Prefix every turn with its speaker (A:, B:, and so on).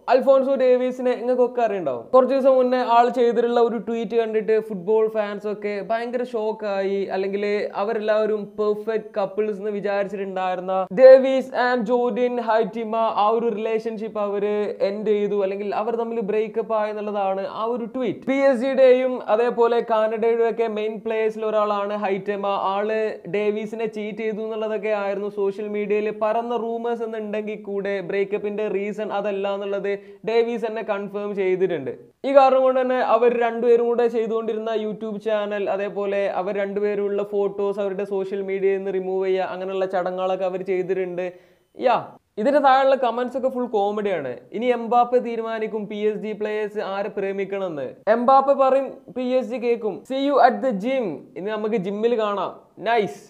A: Alphonso ഡേവീസിനെ നിങ്ങൾക്കൊക്കെ അറിയണ്ടാവും കുറച്ച് ദിവസം മുന്നേ ആൾ ചെയ്തിട്ടുള്ള ഒരു ട്വീറ്റ് കണ്ടിട്ട് ഫുട്ബോൾ ഫാൻസ് ഒക്കെ ഭയങ്കര ഷോക്കായി അല്ലെങ്കിൽ അവരെല്ലാവരും പെർഫെക്റ്റ് കപ്പിൾസ് എന്ന് വിചാരിച്ചിട്ടുണ്ടായിരുന്ന ഡേവീസ് ആൻഡ് ജോർഡിൻ ഹൈറ്റിമ ആ ഒരു റിലേഷൻഷിപ്പ് അവര് എൻഡ് ചെയ്തു അല്ലെങ്കിൽ അവർ തമ്മിൽ ബ്രേക്കപ്പ് ആയി എന്നുള്ളതാണ് ആ ഒരു ട്വീറ്റ് പി എസ് ജിയുടെയും അതേപോലെ കാനഡയുടെ ഒക്കെ മെയിൻ പ്ലേയേഴ്സിൽ ഒരാളാണ് ഹൈറ്റമ ആള് ഡേവീസിനെ ചീറ്റ് ചെയ്തു എന്നുള്ളതൊക്കെ ആയിരുന്നു സോഷ്യൽ മീഡിയയിൽ പറന്ന റൂമേഴ്സ് എന്നുണ്ടെങ്കിൽ കൂടെ ബ്രേക്കപ്പിന്റെ റീസൺ അതല്ല എന്നുള്ളത് ഡേവീസ് തന്നെ കൺഫേം ചെയ്തിട്ടുണ്ട് ഈ കാരണം കൊണ്ട് തന്നെ അവർ രണ്ടുപേരും കൂടെ ചെയ്തുകൊണ്ടിരുന്ന യൂട്യൂബ് ചാനൽ അതേപോലെ അവർ രണ്ടുപേരുള്ള ഫോട്ടോസ് അവരുടെ സോഷ്യൽ മീഡിയയിൽ നിന്ന് റിമൂവ് ചെയ്യുക അങ്ങനെയുള്ള ചടങ്ങുകളൊക്കെ അവർ ചെയ്തിട്ടുണ്ട് യാ ഇതിന്റെ താഴെയുള്ള കമന്റ്സ് ഒക്കെ ഫുൾ കോമഡിയാണ് ഇനി എംബാപ്പെ തീരുമാനിക്കും പി എസ് ജി പ്ലേയേഴ്സ് ആരെ പ്രേമിക്കണമെന്ന് എംബാപ്പെ പറയും പി എസ് ജി കേൾക്കും see you at the gym ഇനി നമുക്ക് ജിമ്മിൽ കാണാം നൈസ്